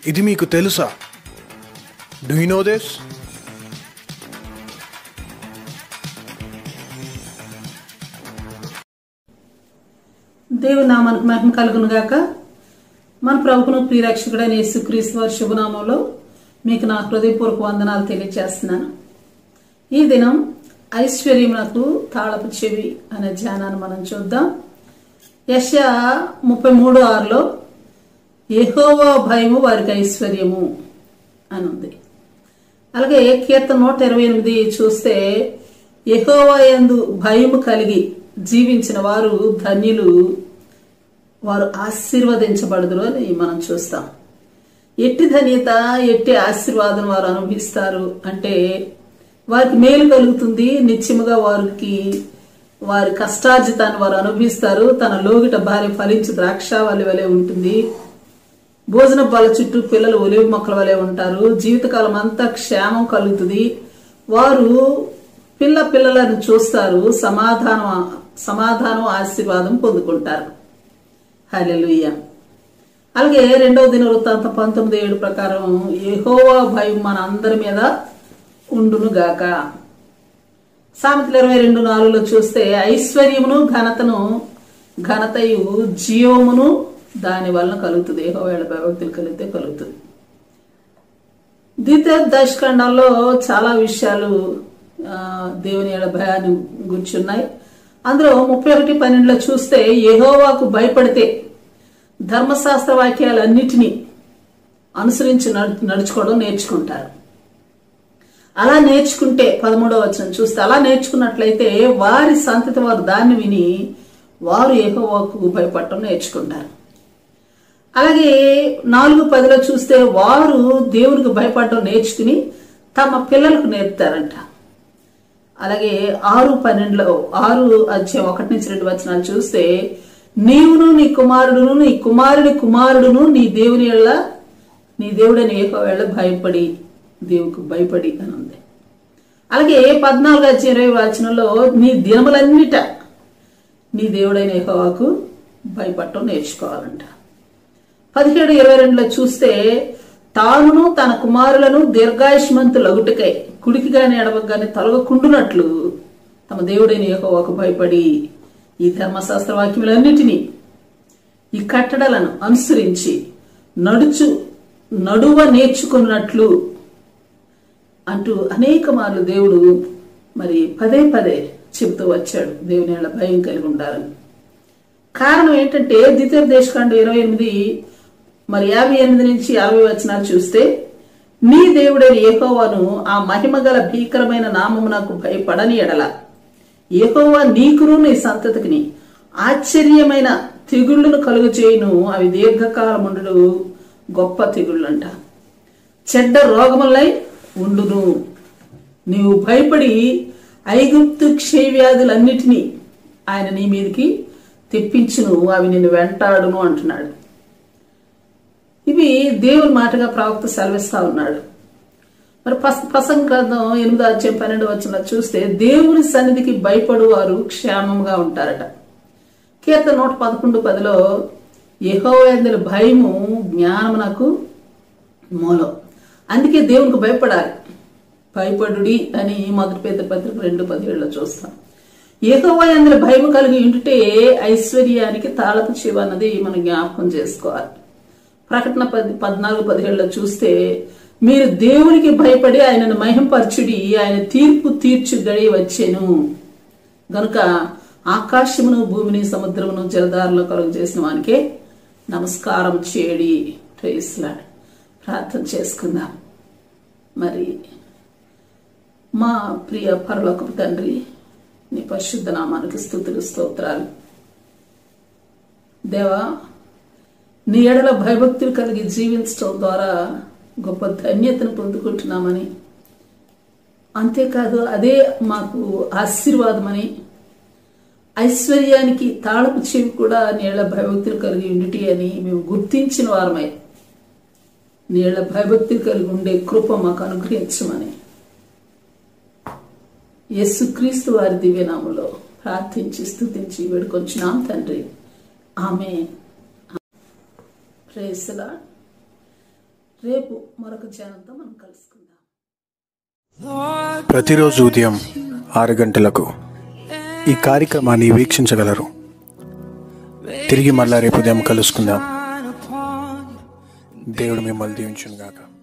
ఇది మీకు తెలుసా డూ యూ నో దిస్ దేవుని నామానికి మహిమ కలుగును గాక మన ప్రభువును ప్రియరక్షకుడైన యేసుక్రీస్తు వారి శుభనామంలో మీకు నా హృదయపూర్వక వందనాలు తెలియజేస్తున్నాను ఈ దినం ఐశ్వర్యమునకు తాళపు చెవి అనే ధ్యానాన్ని మనం చూద్దాం యశ ముప్పై మూడు ఆరులో యెహోవా భయము వారికి ఐశ్వర్యము అని ఉంది అలాగే కీర్తన నూట ఇరవై ఎనిమిది చూస్తే యెహోవా యందు భయము కలిగి జీవించిన వారు ధన్యులు వారు ఆశీర్వదించబడదురు అని మనం చూస్తాం ఎట్టి ధన్యత ఎట్టి ఆశీర్వాదం వారు అనుభవిస్తారు అంటే వారికి మేలు కలుగుతుంది నిత్యముగా వారికి వారి కష్టార్జితాన్ని వారు అనుభవిస్తారు తన లోగిట భార్య ఫలించి ద్రాక్షావళి వలె ఉంటుంది భోజన బాల చుట్టూ పిల్లలు ఒలివి మొక్కల వలె ఉంటారు జీవితకాలం అంతా క్షేమం కలుగుతుంది వారు పిల్ల పిల్లలను చూస్తారు సమాధానం సమాధానం ఆశీర్వాదం పొందుకుంటారు హల్లెలూయా అలాగే రెండవ దిన వృత్తాంత పంతొమ్మిది ఏడు ప్రకారం యెహోవా భయం మన అందరి మీద ఉండును గాక సామెతలు ఇరవై రెండు నాలుగులో చూస్తే ఐశ్వర్యమును ఘనతను ఘనతయు జీవమును దాని వలన కలుగుతుంది యెహోవాల భయభక్తులు కలిగితే కలుగుతుంది ద్వితీయ దశఖండంలో చాలా విషయాలు ఆ, దేవుని ఏడ భయాన్ని గురించి ఉన్నాయి అందులో ముప్పై ఒకటి పన్నెండులో చూస్తే యెహోవాకు భయపడితే ధర్మశాస్త్ర వాక్యాలన్నిటినీ అనుసరించి నడు- నడుచుకోవడం నేర్చుకుంటారు అలా నేర్చుకుంటే పదమూడవ వచనం చూస్తే అలా నేర్చుకున్నట్లయితే వారి సంతతి వారు దాన్ని విని వారు యెహోవాకు భయపడటం నేర్చుకుంటారు అలాగే నాలుగు పదిలో చూస్తే వారు దేవునికి భయపడటం నేర్చుకుని తమ పిల్లలకు నేర్పుతారంట అలాగే ఆరు పన్నెండులో ఆరు అధ్యాయం ఒకటి నుంచి రెండు వచనాలు చూస్తే నీవును నీ కుమారుడును నీ కుమారుడి కుమారుడును నీ దేవుని ఎళ్ళ నీ దేవుడని ఏకో వేళ భయపడి దేవునికి భయపడి అని ఉంది అలాగే పద్నాలుగు అధ్యాయం ఇరవై వచనంలో నీ దినములన్నిట నీ దేవుడైన ఏహోవాకు భయపడటం నేర్చుకోవాలంట పదిహేడు ఇరవై రెండులో చూస్తే తానును తన కుమారులను దీర్ఘాయుష్మంతులగుటకై కుడికి గాని ఎడవకు గాని తొలగకుండునట్లు తమ దేవుడైన యెహోవాకు భయపడి ఈ ధర్మశాస్త్ర వాక్యములన్నిటినీ ఈ కట్టడలను అనుసరించి నడుచు నడువ నేర్చుకున్నట్లు అంటూ అనేక మార్లు దేవుడు మరి పదే పదే చెబుతూ వచ్చాడు దేవుని ఏళ్ళ భయం కలిగి ఉండాలని కారణం ఏంటంటే ద్వితీయ దేశకాండ ఇరవై ఎనిమిది మరి యాభై ఎనిమిది నుంచి యాభై వచనాలు చూస్తే నీ దేవుడైన ఏహోవాను ఆ మహిమగల భీకరమైన నామమునకు భయపడని ఎడల ఏహోవా నీకును నీ సంతతికిని ఆశ్చర్యమైన తెగుళ్లను కలుగు చేయును అవి దీర్ఘకాలముండు గొప్ప తెగుళ్ళంట చెడ్డ రోగములై ఉండును నీవు భయపడి ఐగుప్తు క్షయవ్యాధులన్నిటినీ ఆయన నీ మీదకి తెప్పించును అవి నిన్ను వెంటాడును అంటున్నాడు ఇవి దేవుని మాటగా ప్రవక్త సెలవిస్తా ఉన్నాడు మరి పస ప్రసంగ గ్రంథం ఎనిమిదో అధ్యాయం పన్నెండు వచ్చిన చూస్తే దేవుని సన్నిధికి భయపడు వారు క్షేమంగా ఉంటారట కీర్తన నూట పదకొండు పదిలో యహోవేందుల భయము జ్ఞానమునకు మూలం అందుకే దేవునికి భయపడాలి భయపడుడి అని మొదటి పేద పత్రిక రెండు పదిహేడులో చూస్తాం ఏహోవా అందులో భయం కలిగి ఉంటే ఐశ్వర్యానికి తాళపు చెవి అన్నది మనం జ్ఞాపకం చేసుకోవాలి ప్రకటన పది పద్నాలుగు పదిహేడులో చూస్తే మీరు దేవునికి భయపడి ఆయనను మహింపరచుడి ఆయన తీర్పు తీర్చు గడి వచ్చెను గనుక ఆకాశమును భూమిని సముద్రమును జలధారలో కలుగు చేసిన వానికే నమస్కారం చేయడి ప్రేస్లాడ్ ప్రార్థన చేసుకుందాం మరి మా ప్రియ పరలోకపు తండ్రి నీ పరిశుద్ధ నామానికి స్థుతులు స్తోత్రాలు దేవా నీ ఎడల భయభక్తులు కలిగి జీవించడం ద్వారా గొప్ప ధన్యతను పొందుకుంటున్నామని అంతేకాదు అదే మాకు ఆశీర్వాదమని ఐశ్వర్యానికి తాళపు చెవి కూడా నీళ్ల భయభక్తులు కలిగి ఉండిటి అని మేము గుర్తించిన వారమై నీళ్ల భయభక్తులు కలిగి ఉండే కృప మాకు అనుగ్రహించమని యేసుక్రీస్తు వారి దివ్యనామంలో ప్రార్థించి స్తుతించి వేడుకొంచున్నాం తండ్రి ఆమె ప్రేసలా రేపు మరొక ధ్యానంతో మనం కలుసుకుందాం ప్రతిరోజు ఉదయం ఆరు గంటలకు ఈ కార్యక్రమాన్ని వీక్షించగలరు తిరిగి మళ్ళా రేపు ఉదయం కలుసుకుందాం దేవుడు మిమ్మల్ని దీవించును గాక